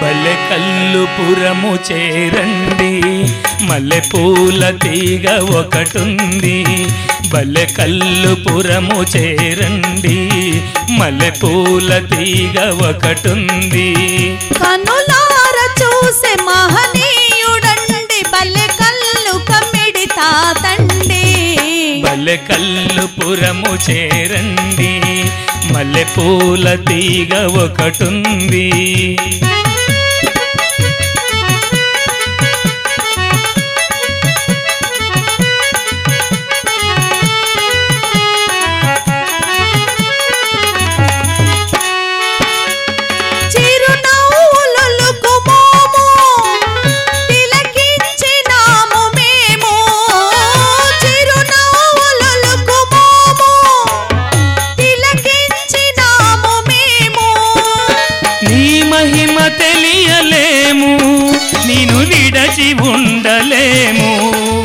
బల్లె కల్లు పురము చేరండి మల్లె పూల తీగ ఒకటుంది బల్లె కల్లు పురము చేరండి మల్లె పూల తీగ ఒకటుంది కనులార చూసే మహనీయుడండి బల్లె కళ్ళు కమ్మిడి తాతండి బల్లె కల్లు పురము చేరండి మల్లె పూల తీగ ఒకటుంది చిరునవ్వులొలుకు మోము తిలకించినాము మేము చిరునవ్వులొలుకు మోము తిలకించినాము మేము నీ మహిమ తెలియలేము నేను విడచి ఉండలేము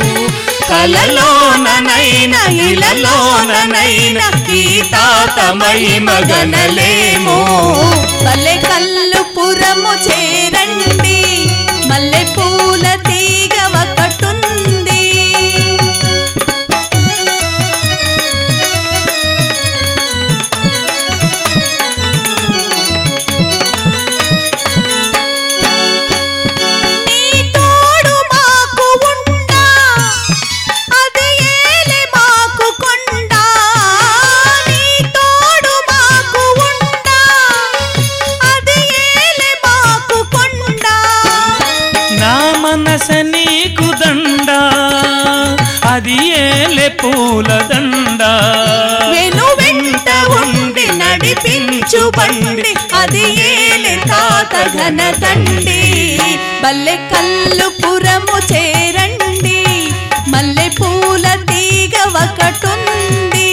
కలలోననైన ఇలలోననైన ఈ తాత మహిమగనలేము బల్లె కళ్ళు పురము చేరండి మల్లె పూల తీగ ఒకటుంది నీ తోడు మాకు ఉండా అది ఏలే మాకు కొండా నీ తోడు మాకు ఉండా అది ఏలే మాకు కొండా నా మనస నీకు దండ అది ఏలే పూల దండ వెను వెంట ఉండి నడిపించు బండి అది ఏలే తాత ఘన దండి బల్లె కళ్ళు పురము చేరండి మల్లె పూల తీగ ఒకటుంది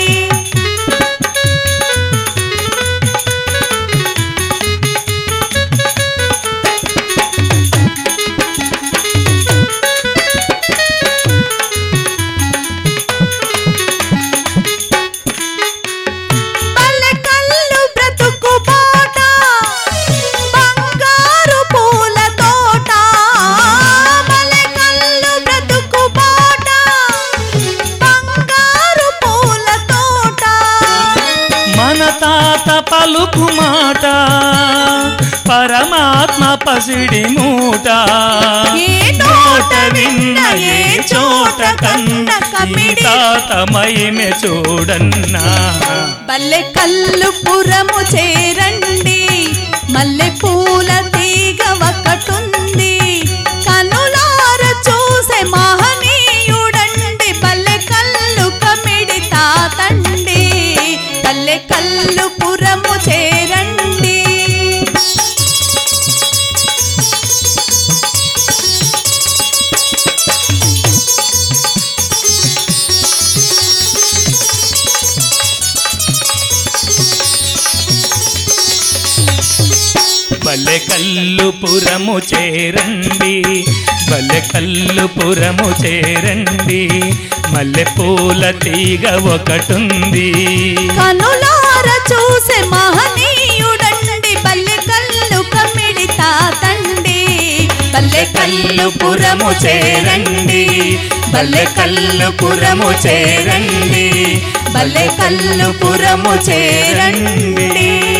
పల్లె కళ్ళు బ్రతుకు బాట బంగారు పూల తోట పల్లె కళ్ళు బ్రతుకు బాట బంగారు పూల తోట మన తాత పలుకు మాట పరమాత్మ పసిడి మూట ఏ తోట విన్న ఏ చోట కన్న ఈ కమిడి తాత మహిమె చూడన్నా పల్లె కళ్ళు పురము చేరండి మల్లె పూల తీగ ఒకటుంది కనులార చూసే మహనీయుడండి పల్లె కళ్ళు కమిడి తాతండి పల్లె కళ్ళు పురము చేరండి బల్లె కల్లు పురము చేరండి బల్లె కల్లు పురము చేరండి మల్లె పూల తీగ ఒకటుంది కనులార చూసే మహనీయుడండి పల్లె కళ్ళు కమ్మిడి తాతండి పల్లె కళ్ళు పురము చేరండి బల్లె కల్లు పురము చేరండి బల్లె కళ్ళు పురము చేరండి